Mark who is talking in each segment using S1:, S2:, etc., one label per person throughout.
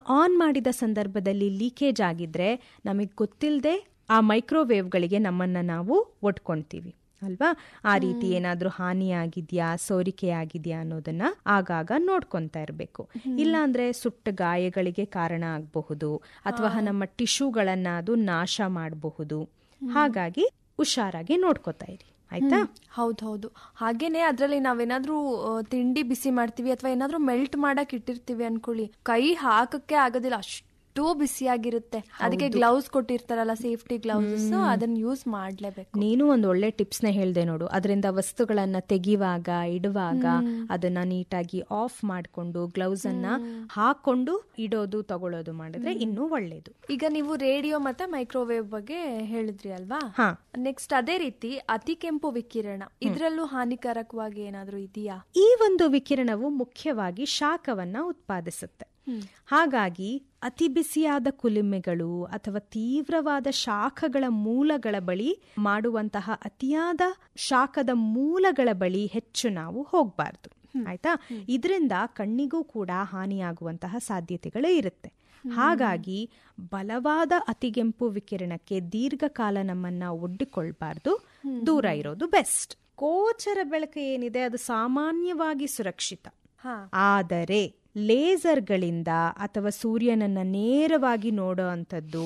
S1: On ಮಾಡಿದ ಸಂದರ್ಭದಲ್ಲಿ leakage ಆಗಿದ್ರೆ ನಮಗೆ ಗೊತ್ತಿಲ್ಲದೆ ಆ ಮೈಕ್ರೋವೇವ್ಗಳಿಗೆ ನಮ್ಮನ್ನ ನಾವು ಒಡ್ಕೊಳ್ತೀವಿ ಅಲ್ವಾ ಆ ರೀತಿ ಏನಾದ್ರೂ ಹಾನಿ ಆಗಿದ್ಯಾ ಸೋರಿಕೆ ಆಗಿದ್ಯಾ ಅನ್ನೋದನ್ನ ಆಗಾಗ ನೋಡ್ಕೊಂತಾ ಇರಬೇಕು ಇಲ್ಲಾಂದ್ರೆ ಸುಟ್ಟ ಗಾಯಗಳಿಗೆ ಕಾರಣ ಆಗಬಹುದು ಅಥವಾ ನಮ್ಮ ಟಿಶ್ಯೂಗಳನ್ನ ಅದು ನಾಶ ಮಾಡಬಹುದು ಹಾಗಾಗಿ ಹುಷಾರಾಗಿ ನೋಡ್ಕೋತಾ ಇರಿ ಆಯ್ತಾ
S2: ಹೌದು ಹೌದು ಹಾಗೇನೆ ಅದ್ರಲ್ಲಿ ನಾವೇನಾದ್ರೂ ಆ, ತಿಂಡಿ ಬಿಸಿ ಮಾಡ್ತೀವಿ ಅಥವಾ ಏನಾದ್ರೂ ಮೆಲ್ಟ್ ಮಾಡಕ್ ಇಟ್ಟಿರ್ತೀವಿ ಅನ್ಕೊಳ್ಳಿ ಕೈ ಹಾಕಕ್ಕೆ ಆಗೋದಿಲ್ಲ ಅಷ್ಟು ಬಿಸಿಯಾಗಿರುತ್ತೆ ಅದಕ್ಕೆ ಗ್ಲೌಸ್ ಕೊಟ್ಟಿರ್ತಾರಲ್ಲ ಸೇಫ್ಟಿ ಗ್ಲೌಸ್ ಅದನ್ನ ಯೂಸ್ ಮಾಡ್ಲೇಬೇಕು
S1: ನೀನು ಒಂದು ಒಳ್ಳೆ ಟಿಪ್ಸ್ ನ ಹೇಳ್ದೆ ನೋಡು ಅದರಿಂದ ವಸ್ತುಗಳನ್ನ ತೆಗಿವಾಗ ಇಡುವಾಗ ಅದನ್ನ ನೀಟಾಗಿ ಆಫ್ ಮಾಡ್ಕೊಂಡು ಗ್ಲೌಸ್ ಅನ್ನ ಹಾಕೊಂಡು ಇಡೋದು ತಗೊಳ್ಳೋದು ಮಾಡಿದ್ರೆ ಇನ್ನೂ ಒಳ್ಳೇದು
S2: ಈಗ ನೀವು ರೇಡಿಯೋ ಮತ್ತೆ ಮೈಕ್ರೋವೇವ್ ಬಗ್ಗೆ ಹೇಳಿದ್ರಿ ಅಲ್ವಾ
S1: ಹಾ
S2: ನೆಕ್ಸ್ಟ್ ಅದೇ ರೀತಿ ಅತಿ ಕೆಂಪು ವಿಕಿರಣ ಇದ್ರಲ್ಲೂ ಹಾನಿಕಾರಕವಾಗಿ ಏನಾದ್ರೂ ಇದೆಯಾ
S1: ಈ ಒಂದು ವಿಕಿರಣವು ಮುಖ್ಯವಾಗಿ ಶಾಖವನ್ನ ಉತ್ಪಾದಿಸುತ್ತೆ ಹಾಗಾಗಿ ಅತಿ ಬಿಸಿಯಾದ ಕುಲುಮೆಗಳು ಅಥವಾ ತೀವ್ರವಾದ ಶಾಖಗಳ ಮೂಲಗಳ ಬಳಿ ಮಾಡುವಂತಹ ಅತಿಯಾದ ಶಾಖದ ಮೂಲಗಳ ಬಳಿ ಹೆಚ್ಚು ನಾವು ಹೋಗಬಾರ್ದು ಆಯ್ತಾ ಇದರಿಂದ ಕಣ್ಣಿಗೂ ಕೂಡ ಹಾನಿಯಾಗುವಂತಹ ಸಾಧ್ಯತೆಗಳು ಇರುತ್ತೆ ಹಾಗಾಗಿ ಬಲವಾದ ಅತಿಗೆಂಪು ವಿಕಿರಣಕ್ಕೆ ದೀರ್ಘಕಾಲ ನಮ್ಮನ್ನ ಒಡ್ಡಿಕೊಳ್ಬಾರ್ದು ದೂರ ಇರೋದು ಬೆಸ್ಟ್ ಗೋಚರ ಬೆಳಕು ಏನಿದೆ ಅದು ಸಾಮಾನ್ಯವಾಗಿ ಸುರಕ್ಷಿತ
S2: ಹಾ
S1: ಆದರೆ ಲೇಸರ್ಗಳಿಂದ ಅಥವಾ ಸೂರ್ಯನನ್ನ ನೇರವಾಗಿ ನೋಡೋ ಅಂಥದ್ದು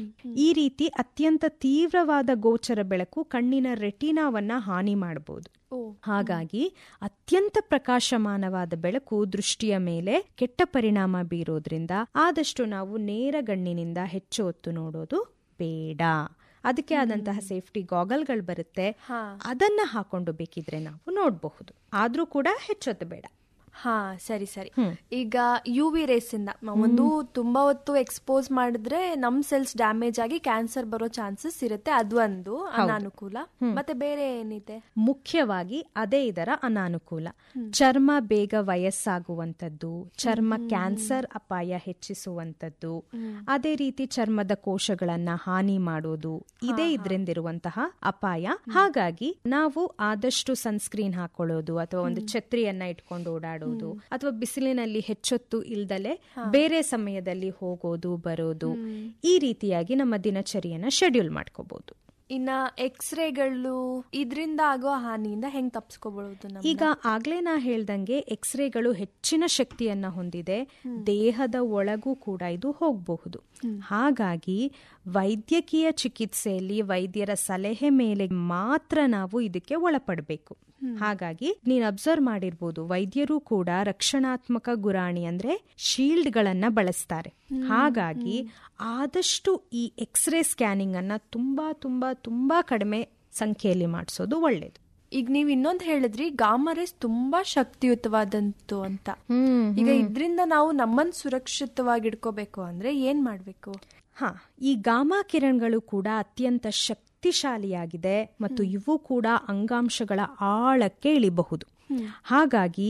S1: ಈ ರೀತಿ ಅತ್ಯಂತ ತೀವ್ರವಾದ ಗೋಚರ ಬೆಳಕು ಕಣ್ಣಿನ ರೆಟಿನಾವನ್ನ ಹಾನಿ ಮಾಡಬಹುದು
S2: ಓ
S1: ಹಾಗಾಗಿ ಅತ್ಯಂತ ಪ್ರಕಾಶಮಾನವಾದ ಬೆಳಕು ದೃಷ್ಟಿಯ ಮೇಲೆ ಕೆಟ್ಟ ಪರಿಣಾಮ ಬೀರೋದ್ರಿಂದ ಆದಷ್ಟು ನಾವು ನೇರ ಗಣ್ಣಿನಿಂದ ಹೆಚ್ಚು ಹೊತ್ತು ನೋಡೋದು ಬೇಡ ಅದಕ್ಕೆ ಆದಂತಹ ಸೇಫ್ಟಿ ಗಾಗಲ್ಗಳು ಬರುತ್ತೆ
S2: ಹಾ
S1: ಅದನ್ನ ಹಾಕೊಂಡು ಬೇಕಿದ್ರೆ ನಾವು ನೋಡಬಹುದು ಆದ್ರೂ ಕೂಡ ಹೆಚ್ಚೊತ್ತು ಬೇಡ
S2: ಹಾ ಸರಿ ಸರಿ ಈಗ ಯು ವಿ ರೇಸ್ ಇಂದ ಒಂದು ತುಂಬಾ ಹೊತ್ತು ಎಕ್ಸ್ಪೋಸ್ ಮಾಡಿದ್ರೆ ನಮ್ ಸೆಲ್ಸ್ ಡ್ಯಾಮೇಜ್ ಆಗಿ ಕ್ಯಾನ್ಸರ್ ಬರೋ ಚಾನ್ಸಸ್ ಇರುತ್ತೆ ಅದು ಒಂದು ಅನಾನುಕೂಲ ಮತ್ತೆ ಬೇರೆ ಏನಿದೆ
S1: ಮುಖ್ಯವಾಗಿ ಅದೇ ಇದರ ಅನಾನುಕೂಲ ಚರ್ಮ ಬೇಗ ವಯಸ್ಸಾಗುವಂಥದ್ದು ಚರ್ಮ ಕ್ಯಾನ್ಸರ್ ಅಪಾಯ ಹೆಚ್ಚಿಸುವಂಥದ್ದು ಅದೇ ರೀತಿ ಚರ್ಮದ ಕೋಶಗಳನ್ನ ಹಾನಿ ಮಾಡೋದು ಇದೇ ಇದ್ರಿಂದಿರುವಂತಹ ಅಪಾಯ ಹಾಗಾಗಿ ನಾವು ಆದಷ್ಟು ಸನ್ಸ್ಕ್ರೀನ್ ಹಾಕೊಳ್ಳೋದು ಅಥವಾ ಒಂದು ಛತ್ರಿಯನ್ನ ಇಟ್ಕೊಂಡು ಓಡಾಡೋದು ಅಥವಾ ಬಿಸಿಲಿನಲ್ಲಿ ಹೆಚ್ಚೊತ್ತು ಇಲ್ದಲೆ ಬೇರೆ ಸಮಯದಲ್ಲಿ ಹೋಗೋದು ಬರೋದು ಈ ರೀತಿಯಾಗಿ ನಮ್ಮ ದಿನಚರಿಯನ್ನ ಶೆಡ್ಯೂಲ್ ಮಾಡ್ಕೋಬಹುದು
S2: ಇನ್ನ ಎಕ್ಸ್ರೇಗಳು ಇದರಿಂದ ಆಗೋ ಹಾನಿಯಿಂದ ಹೆಂಗ್ ತಪ್ಸ್ಕೋಬಹುದು ನಾವು
S1: ಈಗ ಆಗ್ಲೇ ನಾ ಹೇಳ್ದಂಗೆ ಎಕ್ಸ್ರೇಗಳು ಹೆಚ್ಚಿನ ಶಕ್ತಿಯನ್ನ ಹೊಂದಿದೆ ದೇಹದ ಒಳಗೂ ಕೂಡ ಇದು ಹೋಗಬಹುದು ಹಾಗಾಗಿ ವೈದ್ಯಕೀಯ ಚಿಕಿತ್ಸೆಯಲ್ಲಿ ವೈದ್ಯರ ಸಲಹೆ ಮೇಲೆ ಮಾತ್ರ ನಾವು ಇದಕ್ಕೆ ಒಳಪಡಬೇಕು ಹಾಗಾಗಿ ನೀನ್ ಅಬ್ಸರ್ವ್ ಮಾಡಿರ್ಬೋದು ವೈದ್ಯರು ಕೂಡ ರಕ್ಷಣಾತ್ಮಕ ಗುರಾಣಿ ಅಂದ್ರೆ ಶೀಲ್ಡ್ ಗಳನ್ನ ಬಳಸ್ತಾರೆ ಹಾಗಾಗಿ ಆದಷ್ಟು ಈ ಎಕ್ಸ್ರೇ ಸ್ಕ್ಯಾನಿಂಗ್ ಅನ್ನ ತುಂಬಾ ತುಂಬಾ ತುಂಬಾ ಕಡಿಮೆ ಸಂಖ್ಯೆಯಲ್ಲಿ ಮಾಡಿಸೋದು ಒಳ್ಳೇದು
S2: ಈಗ ನೀವ್ ಇನ್ನೊಂದ್ ಹೇಳಿದ್ರಿ ಗಾಮಾ ರೇಸ್ ತುಂಬಾ ಶಕ್ತಿಯುತವಾದಂತು ಅಂತ ಈಗ ಇದ್ರಿಂದ ನಾವು ನಮ್ಮನ್ ಸುರಕ್ಷಿತವಾಗಿ ಇಟ್ಕೋಬೇಕು ಅಂದ್ರೆ ಏನ್ ಮಾಡ್ಬೇಕು
S1: ಹಾ ಈ ಗಾಮಾ ಕಿರಣಗಳು ಕೂಡ ಅತ್ಯಂತ ಶಕ್ತಿಶಾಲಿಯಾಗಿದೆ ಮತ್ತು ಇವು ಕೂಡ ಅಂಗಾಂಶಗಳ ಆಳಕ್ಕೆ ಇಳಿಬಹುದು ಹಾಗಾಗಿ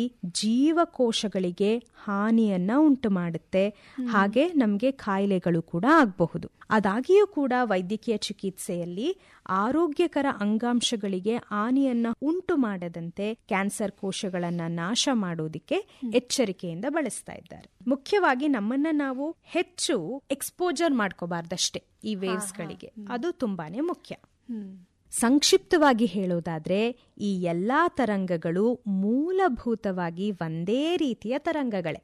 S1: ಜೀವಕೋಶಗಳಿಗೆ ಹಾನಿಯನ್ನ ಉಂಟು ಮಾಡುತ್ತೆ ಹಾಗೆ ನಮಗೆ ಕಾಯಿಲೆಗಳು ಕೂಡ ಆಗಬಹುದು ಅದಾಗಿಯೂ ಕೂಡ ವೈದ್ಯಕೀಯ ಚಿಕಿತ್ಸೆಯಲ್ಲಿ ಆರೋಗ್ಯಕರ ಅಂಗಾಂಶಗಳಿಗೆ ಹಾನಿಯನ್ನ ಉಂಟು ಮಾಡದಂತೆ ಕ್ಯಾನ್ಸರ್ ಕೋಶಗಳನ್ನ ನಾಶ ಮಾಡೋದಿಕ್ಕೆ ಎಚ್ಚರಿಕೆಯಿಂದ ಬಳಸ್ತಾ ಇದ್ದಾರೆ ಮುಖ್ಯವಾಗಿ ನಮ್ಮನ್ನ ನಾವು ಹೆಚ್ಚು ಎಕ್ಸ್ಪೋಜರ್ ಮಾಡ್ಕೋಬಾರ್ದಷ್ಟೇ ಈ ವೇವ್ಸ್ಗಳಿಗೆ ಅದು ತುಂಬಾನೇ ಮುಖ್ಯ
S2: ಹ್ಮ್
S1: ಸಂಕ್ಷಿಪ್ತವಾಗಿ ಹೇಳೋದಾದ್ರೆ ಈ ಎಲ್ಲಾ ತರಂಗಗಳು ಮೂಲಭೂತವಾಗಿ ಒಂದೇ ರೀತಿಯ ತರಂಗಗಳೇ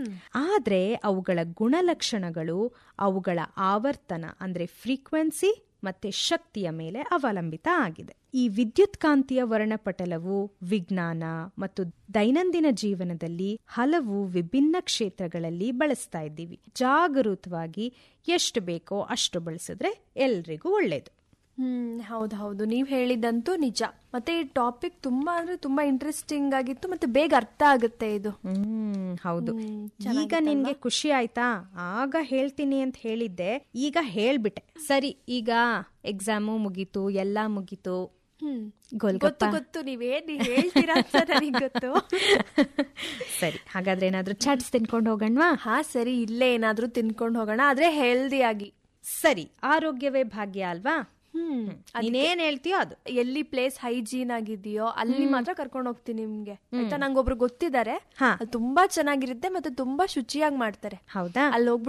S1: ಆದ್ರೆ ಅವುಗಳ ಗುಣಲಕ್ಷಣಗಳು ಅವುಗಳ ಆವರ್ತನ ಅಂದ್ರೆ ಫ್ರೀಕ್ವೆನ್ಸಿ ಮತ್ತೆ ಶಕ್ತಿಯ ಮೇಲೆ ಅವಲಂಬಿತ ಆಗಿದೆ ಈ ವಿದ್ಯುತ್ಕಾಂತೀಯ ವರ್ಣಪಟಲವು ವಿಜ್ಞಾನ ಮತ್ತು ದೈನಂದಿನ ಜೀವನದಲ್ಲಿ ಹಲವು ವಿಭಿನ್ನ ಕ್ಷೇತ್ರಗಳಲ್ಲಿ ಬಳಸ್ತಾ ಇದ್ದೀವಿ ಜಾಗರೂಕವಾಗಿ ಎಷ್ಟು ಬೇಕೋ ಅಷ್ಟು ಬಳಸಿದ್ರೆ ಎಲ್ರಿಗೂ ಒಳ್ಳೇದು
S2: ಹ್ಮ್ ಹೌದು ಹೌದು ನೀವ್ ಹೇಳಿದಂತೂ ನಿಜ ಮತ್ತೆ ಈ ಟಾಪಿಕ್ ತುಂಬಾ ಅಂದ್ರೆ ತುಂಬಾ ಇಂಟ್ರೆಸ್ಟಿಂಗ್ ಆಗಿತ್ತು ಮತ್ತೆ ಬೇಗ ಅರ್ಥ ಆಗುತ್ತೆ ಇದು
S1: ಹ್ಮ್ ಹೌದು ಈಗ ನಿನ್ಗೆ ಖುಷಿ ಆಯ್ತಾ ಆಗ ಹೇಳ್ತೀನಿ ಅಂತ ಹೇಳಿದ್ದೆ ಈಗ ಹೇಳ್ಬಿಟ್ಟೆ ಸರಿ ಈಗ ಎಕ್ಸಾಮು ಮುಗೀತು ಎಲ್ಲಾ ಮುಗೀತು
S2: ಹ್ಮ್
S1: ಗೋಲ್ಗಪ್ಪ
S2: ಗೊತ್ತು ಗೊತ್ತು ನೀವೇನ್ ಹೇಳ್ತೀರಾ ಅಂತ ನನಗ್ ಗೊತ್ತು
S1: ಸರಿ ಹಾಗಾದ್ರೆ ಏನಾದ್ರೂ ಚಾಟ್ಸ್ ತಿನ್ಕೊಂಡು ಹೋಗಣ್ವಾ
S2: ಹಾ ಸರಿ ಇಲ್ಲೇ ಏನಾದ್ರೂ ತಿನ್ಕೊಂಡು ಹೋಗೋಣ ಆದ್ರೆ ಹೆಲ್ದಿ ಆಗಿ
S1: ಸರಿ ಆರೋಗ್ಯವೇ ಭಾಗ್ಯ ಅಲ್ವಾ
S2: ಹ್ಮ್
S1: ನೀನೇನ್ ಹೇಳ್ತೀಯೋ ಅದು
S2: ಎಲ್ಲಿ ಪ್ಲೇಸ್ ಹೈಜೀನ್ ಆಗಿದೆಯೋ ಅಲ್ಲಿ ಮಾತ್ರ ಕರ್ಕೊಂಡು ಹೋಗ್ತೀನಿ ನಿಮ್ಗೆ ಆಯ್ತಾ ನಂಗೊಬ್ರು ಗೊತ್ತಿದ್ದಾರೆ
S1: ಹಾ.
S2: ಅದು ತುಂಬಾ ಚೆನ್ನಾಗಿರುತ್ತೆ ಮತ್ತೆ ತುಂಬಾ ಶುಚಿಯಾಗಿ ಮಾಡ್ತಾರೆ
S1: ಹೌದಾ
S2: ಅಲ್ಲಿ ಹೋಗ್ಬಿಟ್ಟು